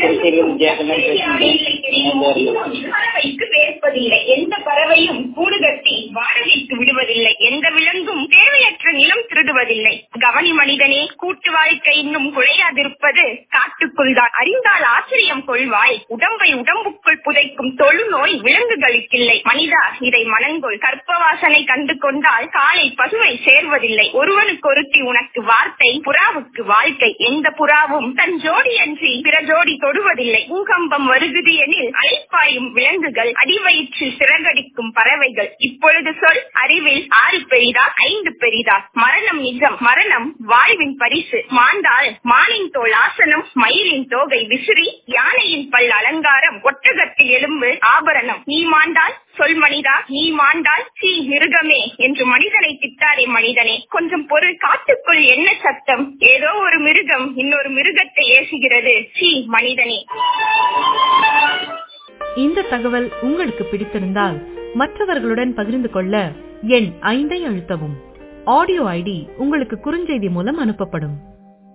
இருக்கிற வித்தியாசமே பறவைக்கு வேர்ப்பதில்லை எந்த பறவையும் கூடு கட்டி வாடகைக்கு விடுவதில்லை எந்த விலங்கும் தேவையற்ற நிலம் திருடுவதில்லை கவனி மனிதனே கூட்டு வாழ்க்கை இன்னும் குறையாதிருப்பது காட்டுக்குள் தான் அறிந்தால் ஆச்சரியம் கொள்வாய் உடம்பை உடம்புக்குள் புதைக்கும் தொழுநோய் விலங்குகளுக்கில்லை மனிதா இதை மனங்கொள் கற்பவாசனை கண்டு கொண்டால் காலை பசுவை சேர்வதில்லை ஒருவனுக்கொருத்தி உனக்கு வார்த்தை புறாவுக்கு வாழ்க்கை எந்த புறாவும் தன் ஜோடி அன்றி பிற ஜோடி தொடுவதில்லை பூகம்பம் வருகுது எனில் அலைப்பாயும் விலங்குகள் அடிவயிற்றில் சிறகடிக்கும் பறவைகள் இப்பொழுது சொல் அறிவில் ஆறு பெரிதா ஐந்து பெரிதா மரணம் நிஜம் மரணம் வாழ்வின் பரிசு மாண்டால் மானின் தோல் ஆசனம் மயிலின் தோகை விசிறி யானையின் பல் அலங்காரம் ஒட்டகத்தில் எலும்பு ஆபரணம் நீ மாண்டால் சொல் மனிதா நீ மாண்டால் சீ மிருகமே என்று மனிதனை திட்டாரே மனிதனே கொஞ்சம் பொருள் காட்டுக்குள் என்ன சத்தம் ஏதோ ஒரு மிருகம் இன்னொரு மிருகத்தை ஏசுகிறது சீ மனிதனே இந்த தகவல் உங்களுக்கு பிடித்திருந்தால் மற்றவர்களுடன் பகிர்ந்து கொள்ள எண் ஐந்தை அழுத்தவும் ஆடியோ ஐடி உங்களுக்கு குறுஞ்செய்தி மூலம் அனுப்பப்படும்